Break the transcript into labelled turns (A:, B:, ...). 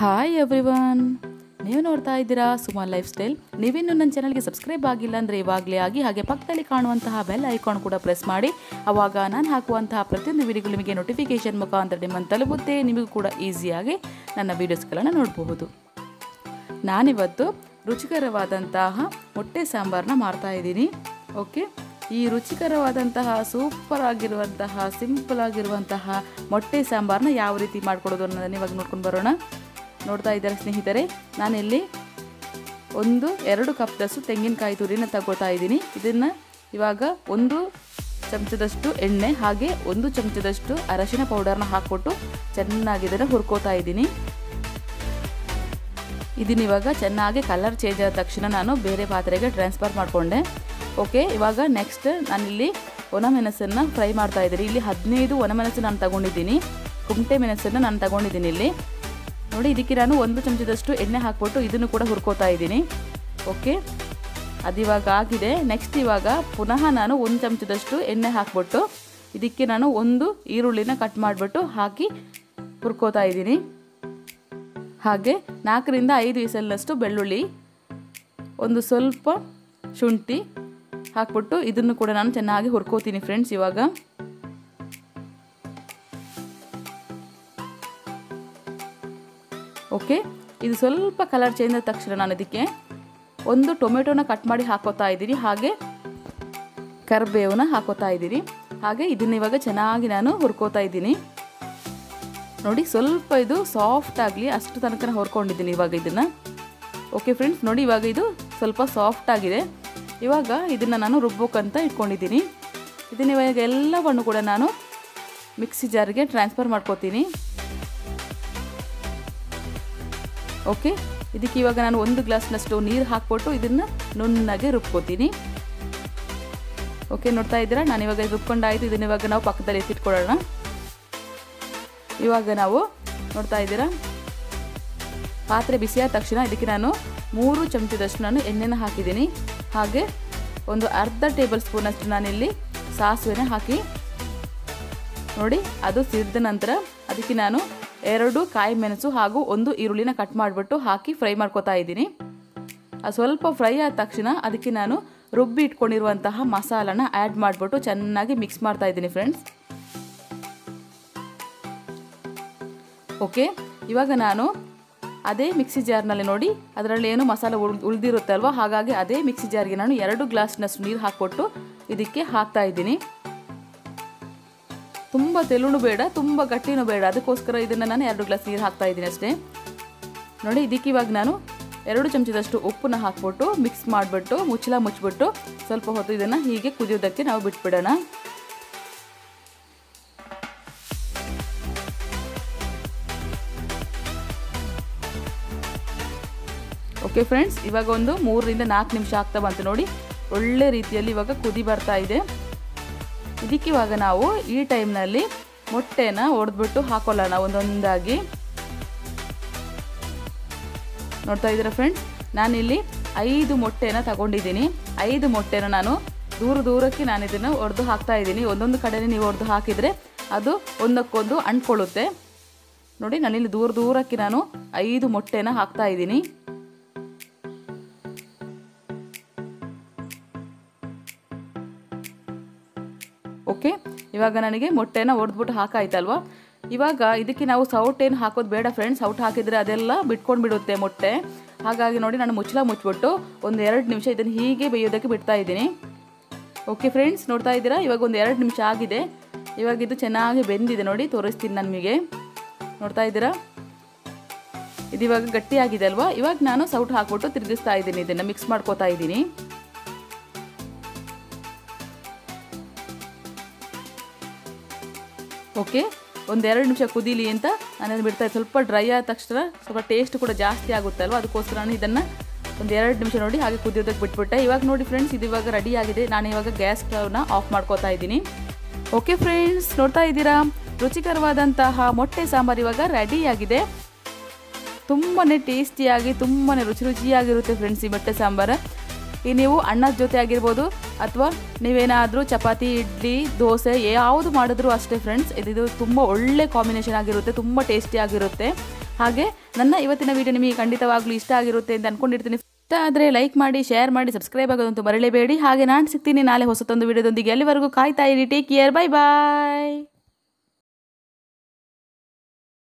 A: hi everyone ನೀವು ನೋಡ್ತಾ ಇದ್ದೀರಾ ಸುಮಾ ಲೈಫ್ ಸ್ಟೈಲ್ ನೀವಿನ್ನೂ ನನ್ನ ಚಾನಲ್ಗೆ ಸಬ್ಸ್ಕ್ರೈಬ್ ಆಗಿಲ್ಲ ಅಂದರೆ ಇವಾಗಲೇ ಆಗಿ ಹಾಗೆ ಪಕ್ಕದಲ್ಲಿ ಕಾಣುವಂತಹ ಬೆಲ್ ಐಕಾನ್ ಕೂಡ ಪ್ರೆಸ್ ಮಾಡಿ ಆವಾಗ ನಾನು ಹಾಕುವಂತಹ ಪ್ರತಿಯೊಂದು ವಿಡಿಯೋಗಳು ನಿಮಗೆ ನೋಟಿಫಿಕೇಷನ್ ಮುಖಾಂತರ ನಿಮ್ಮನ್ನು ತಲುಪುತ್ತೆ ನಿಮಗೂ ಕೂಡ ಈಸಿಯಾಗಿ ನನ್ನ ವೀಡಿಯೋಸ್ಗಳನ್ನು ನೋಡಬಹುದು ನಾನಿವತ್ತು ರುಚಿಕರವಾದಂತಹ ಮೊಟ್ಟೆ ಸಾಂಬಾರನ್ನ ಮಾಡ್ತಾ ಇದ್ದೀನಿ ಓಕೆ ಈ ರುಚಿಕರವಾದಂತಹ ಸೂಪರ್ ಆಗಿರುವಂತಹ ಸಿಂಪಲ್ ಆಗಿರುವಂತಹ ಮೊಟ್ಟೆ ಸಾಂಬಾರನ್ನ ಯಾವ ರೀತಿ ಮಾಡ್ಕೊಡೋದು ಅನ್ನೋದನ್ನ ಇವಾಗ ನೋಡ್ಕೊಂಡು ಬರೋಣ ನೋಡ್ತಾ ಇದ್ದಾರೆ ಸ್ನೇಹಿತರೆ ನಾನಿಲ್ಲಿ ಒಂದು ಎರಡು ಕಪ್ದಷ್ಟು ತೆಂಗಿನಕಾಯಿ ತುರಿನ ತಗೋತಾ ಇದ್ದೀನಿ ಇದನ್ನು ಇವಾಗ ಒಂದು ಚಮಚದಷ್ಟು ಎಣ್ಣೆ ಹಾಗೆ ಒಂದು ಚಮಚದಷ್ಟು ಅರಶಿನ ಪೌಡರ್ನ ಹಾಕ್ಬಿಟ್ಟು ಚೆನ್ನಾಗಿ ಇದನ್ನು ಹುರ್ಕೋತಾ ಇದ್ದೀನಿ ಇದನ್ನ ಇವಾಗ ಚೆನ್ನಾಗಿ ಕಲರ್ ಚೇಂಜ್ ಆದ ತಕ್ಷಣ ನಾನು ಬೇರೆ ಪಾತ್ರೆಗೆ ಟ್ರಾನ್ಸ್ಫರ್ ಮಾಡಿಕೊಂಡೆ ಓಕೆ ಇವಾಗ ನೆಕ್ಸ್ಟ್ ನಾನಿಲ್ಲಿ ಒಣಮೆಣಸನ್ನು ಫ್ರೈ ಮಾಡ್ತಾ ಇದ್ದೀನಿ ಇಲ್ಲಿ ಹದಿನೈದು ಒಣಮೆಣಸು ನಾನು ತಗೊಂಡಿದ್ದೀನಿ ಕುಮಟೆ ಮೆಣಸನ್ನು ನಾನು ತಗೊಂಡಿದ್ದೀನಿ ಇಲ್ಲಿ ನೋಡಿ ಇದಕ್ಕೆ ನಾನು ಒಂದು ಚಮಚದಷ್ಟು ಎಣ್ಣೆ ಹಾಕ್ಬಿಟ್ಟು ಇದನ್ನು ಕೂಡ ಹುರ್ಕೋತಾ ಇದ್ದೀನಿ ಓಕೆ ಅದಿವಾಗ ಆಗಿದೆ ನೆಕ್ಸ್ಟ್ ಇವಾಗ ಪುನಃ ನಾನು ಒಂದು ಚಮಚದಷ್ಟು ಎಣ್ಣೆ ಹಾಕ್ಬಿಟ್ಟು ಇದಕ್ಕೆ ನಾನು ಒಂದು ಈರುಳ್ಳಿನ ಕಟ್ ಮಾಡಿಬಿಟ್ಟು ಹಾಕಿ ಹುರ್ಕೋತಾ ಇದ್ದೀನಿ ಹಾಗೆ ನಾಲ್ಕರಿಂದ ಐದು ವಿಸಲ್ನಷ್ಟು ಬೆಳ್ಳುಳ್ಳಿ ಒಂದು ಸ್ವಲ್ಪ ಶುಂಠಿ ಹಾಕ್ಬಿಟ್ಟು ಇದನ್ನು ಕೂಡ ನಾನು ಚೆನ್ನಾಗಿ ಹುರ್ಕೋತೀನಿ ಫ್ರೆಂಡ್ಸ್ ಇವಾಗ ಓಕೆ ಇದು ಸ್ವಲ್ಪ ಕಲರ್ ಚೇಂಜ್ ಆದ ತಕ್ಷಣ ನಾನು ಇದಕ್ಕೆ ಒಂದು ಟೊಮೆಟೊನ ಕಟ್ ಮಾಡಿ ಹಾಕೋತಾ ಇದ್ದೀನಿ ಹಾಗೆ ಕರಿಬೇವನ್ನ ಹಾಕೋತಾ ಇದ್ದೀನಿ ಹಾಗೆ ಇದನ್ನ ಇವಾಗ ಚೆನ್ನಾಗಿ ನಾನು ಹುರ್ಕೋತಾ ಇದ್ದೀನಿ ನೋಡಿ ಸ್ವಲ್ಪ ಇದು ಸಾಫ್ಟ್ ಆಗಲಿ ಅಷ್ಟು ತನಕ ಹೊರ್ಕೊಂಡಿದ್ದೀನಿ ಇವಾಗ ಇದನ್ನು ಓಕೆ ಫ್ರೆಂಡ್ಸ್ ನೋಡಿ ಇವಾಗ ಇದು ಸ್ವಲ್ಪ ಸಾಫ್ಟ್ ಆಗಿದೆ ಇವಾಗ ಇದನ್ನು ನಾನು ರುಬ್ಬೋಕ್ಕಂತ ಇಟ್ಕೊಂಡಿದ್ದೀನಿ ಇದನ್ನ ಇವಾಗ ಎಲ್ಲವನ್ನು ಕೂಡ ನಾನು ಮಿಕ್ಸಿ ಜಾರ್ಗೆ ಟ್ರಾನ್ಸ್ಫರ್ ಮಾಡ್ಕೋತೀನಿ ಓಕೆ ಇದಕ್ಕೆ ಇವಾಗ ನಾನು ಒಂದು ಗ್ಲಾಸ್ನಷ್ಟು ನೀರು ಹಾಕ್ಬಿಟ್ಟು ಇದನ್ನು ನುಣ್ಣಗೆ ರುಬ್ಕೋತೀನಿ ಓಕೆ ನೋಡ್ತಾ ಇದ್ದೀರಾ ನಾನು ಇವಾಗ ರುಬ್ಕೊಂಡಾಯಿತು ಇದನ್ನ ಇವಾಗ ನಾವು ಪಕ್ಕದಲ್ಲಿ ಎತ್ತಿಟ್ಕೊಳ್ಳೋಣ ಇವಾಗ ನಾವು ನೋಡ್ತಾ ಇದ್ದೀರಾ ಪಾತ್ರೆ ಬಿಸಿಯಾದ ತಕ್ಷಣ ಇದಕ್ಕೆ ನಾನು ಮೂರು ಚಮಚದಷ್ಟು ನಾನು ಎಣ್ಣೆನ ಹಾಕಿದ್ದೀನಿ ಹಾಗೆ ಒಂದು ಅರ್ಧ ಟೇಬಲ್ ಸ್ಪೂನಷ್ಟು ನಾನಿಲ್ಲಿ ಸಾಸಿವೆನ ಹಾಕಿ ನೋಡಿ ಅದು ಸಿದ್ದ ನಂತರ ಅದಕ್ಕೆ ನಾನು ಎರಡು ಕಾಯಿ ಮೆಣಸು ಹಾಗೂ ಒಂದು ಈರುಳ್ಳಿನ ಕಟ್ ಮಾಡಿಬಿಟ್ಟು ಹಾಕಿ ಫ್ರೈ ಮಾಡ್ಕೋತಾ ಇದ್ದೀನಿ ಅದು ಸ್ವಲ್ಪ ಫ್ರೈ ಆದ ತಕ್ಷಣ ಅದಕ್ಕೆ ನಾನು ರುಬ್ಬಿ ಇಟ್ಕೊಂಡಿರುವಂತಹ ಮಸಾಲನ ಆ್ಯಡ್ ಮಾಡಿಬಿಟ್ಟು ಚೆನ್ನಾಗಿ ಮಿಕ್ಸ್ ಮಾಡ್ತಾ ಇದ್ದೀನಿ ಫ್ರೆಂಡ್ಸ್ ಓಕೆ ಇವಾಗ ನಾನು ಅದೇ ಮಿಕ್ಸಿ ಜಾರ್ನಲ್ಲಿ ನೋಡಿ ಅದರಲ್ಲಿ ಏನು ಮಸಾಲೆ ಉಳ್ ಉಳಿದಿರುತ್ತೆ ಅಲ್ವಾ ಹಾಗಾಗಿ ಅದೇ ಮಿಕ್ಸಿ ಜಾರ್ಗೆ ನಾನು ಎರಡು ಗ್ಲಾಸ್ನಷ್ಟು ನೀರು ಹಾಕ್ಕೊಟ್ಟು ಇದಕ್ಕೆ ಹಾಕ್ತಾ ಇದ್ದೀನಿ ತುಂಬ ತೆಲುಣು ಬೇಡ ತುಂಬ ಗಟ್ಟಿನೂ ಬೇಡ ಅದಕ್ಕೋಸ್ಕರ ಇದನ್ನು ನಾನು ಎರಡು ಗ್ಲಾಸ್ ನೀರು ಹಾಕ್ತಾ ಇದ್ದೀನಿ ಅಷ್ಟೇ ನೋಡಿ ಇದಕ್ಕೆ ಇವಾಗ ನಾನು ಎರಡು ಚಮಚದಷ್ಟು ಉಪ್ಪನ್ನ ಹಾಕ್ಬಿಟ್ಟು ಮಿಕ್ಸ್ ಮಾಡಿಬಿಟ್ಟು ಮುಚ್ಚಳ ಮುಚ್ಚಿಬಿಟ್ಟು ಸ್ವಲ್ಪ ಹೊತ್ತು ಇದನ್ನು ಹೀಗೆ ಕುದಿಯೋದಕ್ಕೆ ನಾವು ಬಿಟ್ಬಿಡೋಣ ಓಕೆ ಫ್ರೆಂಡ್ಸ್ ಇವಾಗ ಒಂದು ಮೂರರಿಂದ ನಾಲ್ಕು ನಿಮಿಷ ಆಗ್ತಾ ಬಂತು ನೋಡಿ ಒಳ್ಳೆ ರೀತಿಯಲ್ಲಿ ಇವಾಗ ಕುದಿ ಬರ್ತಾ ಇದೆ ಇದಕ್ಕೆ ಇವಾಗ ನಾವು ಈ ಟೈಮ್ನಲ್ಲಿ ಮೊಟ್ಟೆನ ಒಡೆದ್ಬಿಟ್ಟು ಹಾಕೊಳ್ಳೋಣ ಒಂದೊಂದಾಗಿ ನೋಡ್ತಾ ಇದ್ದೀರಾ ಫ್ರೆಂಡ್ಸ್ ನಾನಿಲ್ಲಿ ಐದು ಮೊಟ್ಟೆನ ತಗೊಂಡಿದ್ದೀನಿ ಐದು ಮೊಟ್ಟೆನ ನಾನು ದೂರ ದೂರಕ್ಕೆ ನಾನು ಇದನ್ನು ಒಡೆದು ಹಾಕ್ತಾ ಇದ್ದೀನಿ ಒಂದೊಂದು ಕಡೆನೇ ನೀವು ಒಡೆದು ಹಾಕಿದರೆ ಅದು ಒಂದಕ್ಕೊಂದು ಅಂಟ್ಕೊಳ್ಳುತ್ತೆ ನೋಡಿ ನಾನಿಲ್ಲಿ ದೂರ ದೂರಕ್ಕೆ ನಾನು ಐದು ಮೊಟ್ಟೆನ ಹಾಕ್ತಾ ಇದ್ದೀನಿ ಓಕೆ ಇವಾಗ ನನಗೆ ಮೊಟ್ಟೆನ ಒಡೆದ್ಬಿಟ್ಟು ಹಾಕಾಯ್ತಲ್ವಾ ಇವಾಗ ಇದಕ್ಕೆ ನಾವು ಸೌಟೇನು ಹಾಕೋದು ಬೇಡ ಫ್ರೆಂಡ್ಸ್ ಸೌಟ್ ಹಾಕಿದರೆ ಅದೆಲ್ಲ ಬಿಟ್ಕೊಂಡು ಬಿಡುತ್ತೆ ಮೊಟ್ಟೆ ಹಾಗಾಗಿ ನೋಡಿ ನಾನು ಮುಚ್ಚಳ ಮುಚ್ಚಿಬಿಟ್ಟು ಒಂದು ಎರಡು ನಿಮಿಷ ಇದನ್ನು ಹೀಗೆ ಬೇಯೋದಕ್ಕೆ ಬಿಡ್ತಾ ಇದ್ದೀನಿ ಓಕೆ ಫ್ರೆಂಡ್ಸ್ ನೋಡ್ತಾ ಇದ್ದೀರಾ ಇವಾಗ ಒಂದು ಎರಡು ನಿಮಿಷ ಆಗಿದೆ ಇವಾಗ ಇದು ಚೆನ್ನಾಗಿ ಬೆಂದಿದೆ ನೋಡಿ ತೋರಿಸ್ತೀನಿ ನಮಗೆ ನೋಡ್ತಾ ಇದ್ದೀರಾ ಇದು ಇವಾಗ ಗಟ್ಟಿಯಾಗಿದೆ ಅಲ್ವಾ ಇವಾಗ ನಾನು ಸೌಟ್ ಹಾಕ್ಬಿಟ್ಟು ತಿರುಗಿಸ್ತಾ ಇದ್ದೀನಿ ಇದನ್ನು ಮಿಕ್ಸ್ ಮಾಡ್ಕೋತಾ ಇದ್ದೀನಿ ಓಕೆ ಒಂದೆರಡು ನಿಮಿಷ ಕುದೀಲಿ ಅಂತ ನಾನು ಬಿಡ್ತಾ ಸ್ವಲ್ಪ ಡ್ರೈ ಆದ ತಕ್ಷಣ ಸ್ವಲ್ಪ ಟೇಸ್ಟ್ ಕೂಡ ಜಾಸ್ತಿ ಆಗುತ್ತೆ ಅಲ್ವಾ ಅದಕ್ಕೋಸ್ಕರ ನಾನು ಇದನ್ನು ಒಂದು ಎರಡು ನಿಮಿಷ ನೋಡಿ ಹಾಗೆ ಕುದಿಯೋದಕ್ಕೆ ಬಿಟ್ಬಿಟ್ಟೆ ಇವಾಗ ನೋಡಿ ಫ್ರೆಂಡ್ಸ್ ಇದು ಇವಾಗ ರೆಡಿ ಆಗಿದೆ ನಾನು ಇವಾಗ ಗ್ಯಾಸ್ ಸ್ಟವ್ನ ಆಫ್ ಮಾಡ್ಕೋತಾ ಇದ್ದೀನಿ ಓಕೆ ಫ್ರೆಂಡ್ಸ್ ನೋಡ್ತಾ ಇದ್ದೀರಾ ರುಚಿಕರವಾದಂತಹ ಮೊಟ್ಟೆ ಸಾಂಬಾರು ಇವಾಗ ರೆಡಿಯಾಗಿದೆ ತುಂಬಾ ಟೇಸ್ಟಿಯಾಗಿ ತುಂಬಾ ರುಚಿ ರುಚಿಯಾಗಿರುತ್ತೆ ಫ್ರೆಂಡ್ಸ್ ಈ ಮೊಟ್ಟೆ ಸಾಂಬಾರು ಈ ನೀವು ಅನ್ನದ ಜೊತೆ ಆಗಿರ್ಬೋದು ಅಥವಾ ನೀವೇನಾದರೂ ಚಪಾತಿ ಇಡ್ಲಿ ದೋಸೆ ಯಾವುದು ಮಾಡಿದ್ರು ಅಷ್ಟೇ ಫ್ರೆಂಡ್ಸ್ ಇದು ತುಂಬ ಒಳ್ಳೆ ಕಾಂಬಿನೇಷನ್ ಆಗಿರುತ್ತೆ ತುಂಬ ಟೇಸ್ಟಿ ಆಗಿರುತ್ತೆ ಹಾಗೆ ನನ್ನ ಇವತ್ತಿನ ವಿಡಿಯೋ ನಿಮಗೆ ಖಂಡಿತವಾಗ್ಲೂ ಇಷ್ಟ ಆಗಿರುತ್ತೆ ಅಂತ ಅನ್ಕೊಂಡಿರ್ತೀನಿ ಇಷ್ಟ ಆದರೆ ಲೈಕ್ ಮಾಡಿ ಶೇರ್ ಮಾಡಿ ಸಬ್ಸ್ಕ್ರೈಬ್ ಆಗೋದಂತೂ ಮರಲೇಬೇಡಿ ಹಾಗೆ ನಾನು ಸಿಗ್ತೀನಿ ನಾಳೆ ಹೊಸತೊಂದು ವಿಡಿಯೋದೊಂದಿಗೆ ಎಲ್ಲಿವರೆಗೂ ಕಾಯ್ತಾ ಇರಿ ಟೇಕ್ ಕೇರ್ ಬೈ ಬಾಯ್